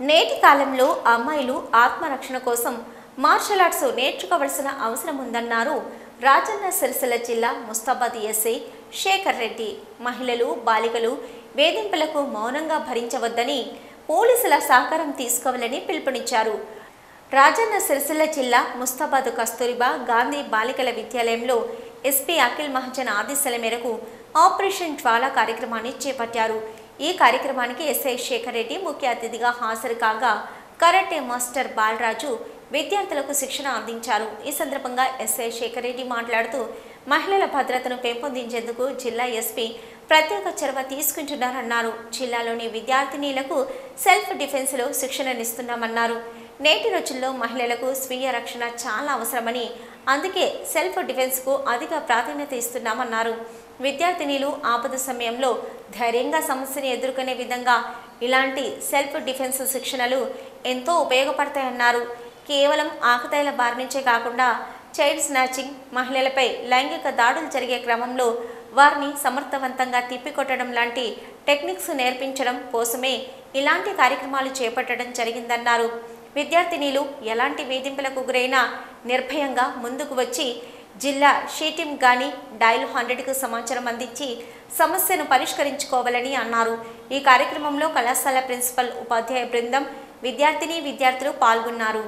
నేటి కాలంలో అమ్మాయిలు ఆత్మరక్షణ కోసం మార్షల్ ఆర్ట్స్ నేర్చుకోవలసిన అవసరం ఉందన్నారు రాజన్న సిరిసిల్ల జిల్లా ముస్తాబాద్ ఎస్ఐ శేఖర్ రెడ్డి మహిళలు బాలికలు వేధింపులకు మౌనంగా భరించవద్దని పోలీసుల సహకారం తీసుకోవాలని పిలుపునిచ్చారు రాజన్న సిరిసిల్ల జిల్లా ముస్తాబాద్ కస్తూరిబా గాంధీ బాలికల విద్యాలయంలో ఎస్పీ అఖిల్ మహాజన్ ఆదేశాల మేరకు ఆపరేషన్ జ్వాల కార్యక్రమాన్ని చేపట్టారు ఈ కార్యక్రమానికి ఎస్ఐ శేఖర్ రెడ్డి ముఖ్య అతిథిగా హాజరు కాగా కరాటే మాస్టర్ బాలరాజు విద్యార్థులకు శిక్షణ అందించారు ఈ సందర్భంగా ఎస్ఐ శేఖర్ రెడ్డి మాట్లాడుతూ మహిళల భద్రతను పెంపొందించేందుకు జిల్లా ఎస్పీ ప్రత్యేక చొరవ తీసుకుంటున్నారన్నారు జిల్లాలోని విద్యార్థినీలకు సెల్ఫ్ డిఫెన్స్లో శిక్షణనిస్తున్నామన్నారు నేటి రోజుల్లో మహిళలకు స్వీయ రక్షణ చాలా అవసరమని అందుకే సెల్ఫ్ డిఫెన్స్కు అధిక ప్రాధాన్యత ఇస్తున్నామన్నారు విద్యార్థినీలు ఆపద సమయంలో ధైర్యంగా సమస్యని ఎదుర్కొనే విధంగా ఇలాంటి సెల్ఫ్ డిఫెన్స్ శిక్షణలు ఎంతో ఉపయోగపడతాయన్నారు కేవలం ఆకతాయిల బారి నుంచే కాకుండా చైల్డ్ స్నాచింగ్ మహిళలపై లైంగిక దాడులు జరిగే క్రమంలో వారిని సమర్థవంతంగా తిప్పికొట్టడం లాంటి టెక్నిక్స్ నేర్పించడం కోసమే ఇలాంటి కార్యక్రమాలు చేపట్టడం జరిగిందన్నారు విద్యార్థినీలు ఎలాంటి వేధింపులకు గురైనా నిర్భయంగా ముందుకు వచ్చి జిల్లా షీటిం గాని డైల్ హండ్రెడ్కు సమాచారం అందించి సమస్యను పరిష్కరించుకోవాలని అన్నారు ఈ కార్యక్రమంలో కళాశాల ప్రిన్సిపల్ ఉపాధ్యాయ బృందం విద్యార్థిని విద్యార్థులు పాల్గొన్నారు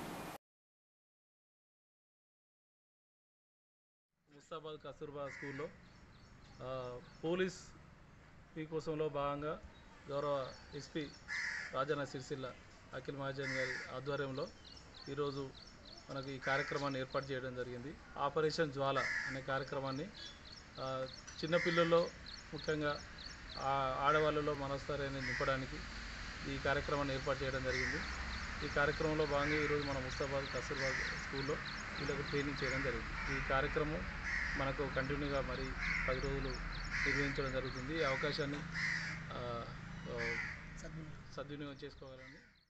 ముస్తాబాద్ కస్తూర్బా స్కూల్లో ఆ, పోలీస్ ఈ కోసంలో భాగంగా గౌరవ ఎస్పీ రాజన్న సిరిసిల్ల అఖిల్ మహాజన్ గారి ఆధ్వర్యంలో ఈరోజు మనకు ఈ కార్యక్రమాన్ని ఏర్పాటు చేయడం జరిగింది ఆపరేషన్ జ్వాల అనే కార్యక్రమాన్ని ఆ, చిన్నపిల్లల్లో ముఖ్యంగా ఆ ఆడవాళ్ళలో మనస్థైర్యాన్ని నింపడానికి ఈ కార్యక్రమాన్ని ఏర్పాటు చేయడం జరిగింది ఈ కార్యక్రమంలో భాగంగా ఈరోజు మన ముస్తాబాద్ కస్తూర్బాద్ స్కూల్లో వీళ్ళకు ట్రైనింగ్ చేయడం జరిగింది ఈ కార్యక్రమం మనకు కంటిన్యూగా మరి పది రోజులు నిర్వహించడం జరుగుతుంది ఈ అవకాశాన్ని ఆ, ఆ, సద్వినియోగం చేసుకోవాలని